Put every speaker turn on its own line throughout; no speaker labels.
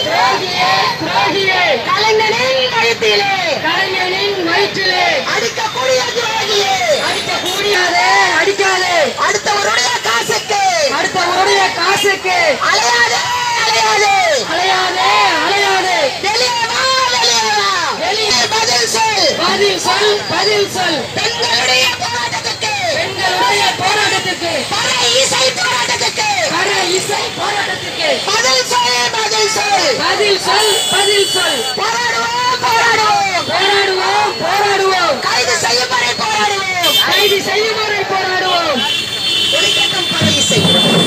துரோகியே துரோகியே
கலைஞனின் கழுத்திலே
கலைஞனின் வயிற்றிலே
அடிக்கக்கூடிய துரோகியே
அடிக்கக்கூடியதே அடிக்காதே
அடுத்தவருடைய காசுக்கு
அடுத்தவருடைய காசுக்கு
அலையாதே அலையாதே
அலையாதே அலையாதே
வெளியே வா வெளியே வா
வெளியே
பதில் சொல்
பதில் சொல் பதில் சொல்
பெண்களுடைய போராட்டத்துக்கு
பெண்களுடைய போராட்டத்துக்கு
பல இசை போராட்டத்துக்கு
கர இசை போராட்டத்துக்கு
பதில் சொல் பதில் சொல்
பதில் சொல் பதில் சொல்
போராடுவோம் போராடுவோம்
போராடுவோம் போராடுவோம்
கைது செய்யும் வரை போராடுவோம்
கைது செய்யும் வரை போராடுவோம்
ஒலிக்கட்டும் பல இசை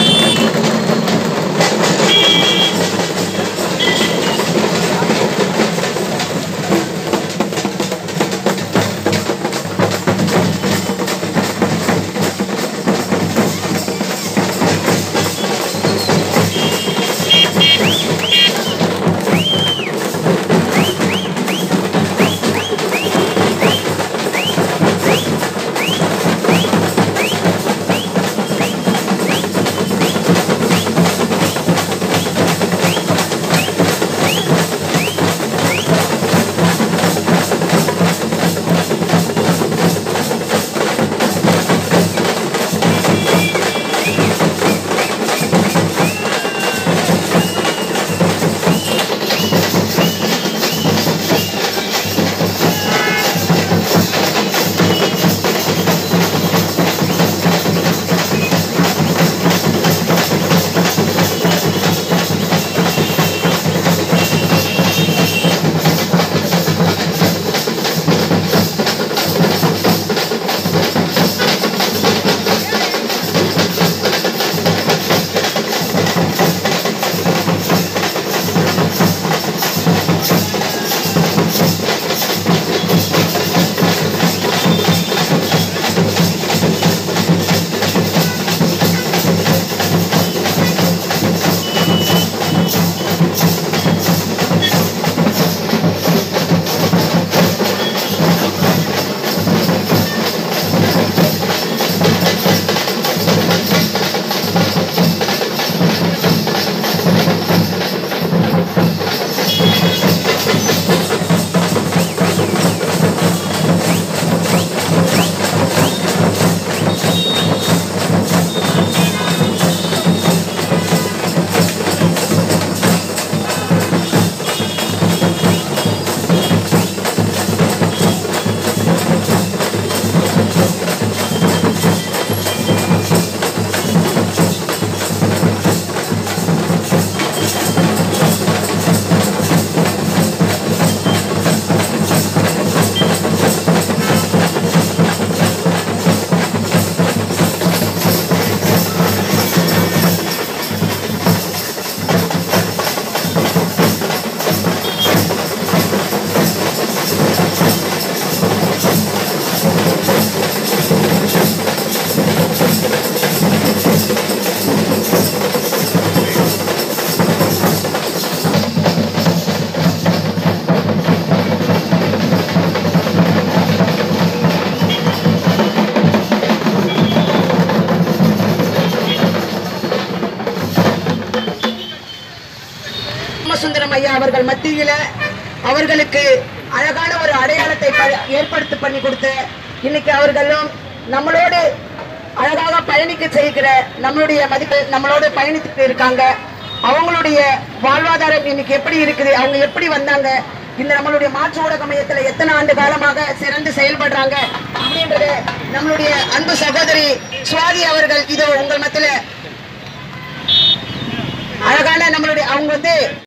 ராமசுந்தரம் ஐயா அவர்கள் மத்தியில அவர்களுக்கு அழகான ஒரு அடையாளத்தை ப- ஏற்படுத்தி பண்ணி கொடுத்து இன்னைக்கு அவர்களும் நம்மளோடு அழகாக பயணிக்க செய்கிற நம்மளுடைய மதிப்பு நம்மளோடு பயணித்துட்டு இருக்காங்க அவங்களுடைய வாழ்வாதாரம் இன்னைக்கு எப்படி இருக்குது அவங்க எப்படி வந்தாங்க இந்த நம்மளுடைய மாற்று ஊடக மையத்துல எத்தனை ஆண்டு காலமாக சிறந்து செயல்படுறாங்க அப்படின்றத நம்மளுடைய அன்பு சகோதரி சுவாதி அவர்கள் இதோ உங்கள் மத்தியில அழகான நம்மளுடைய அவங்க வந்து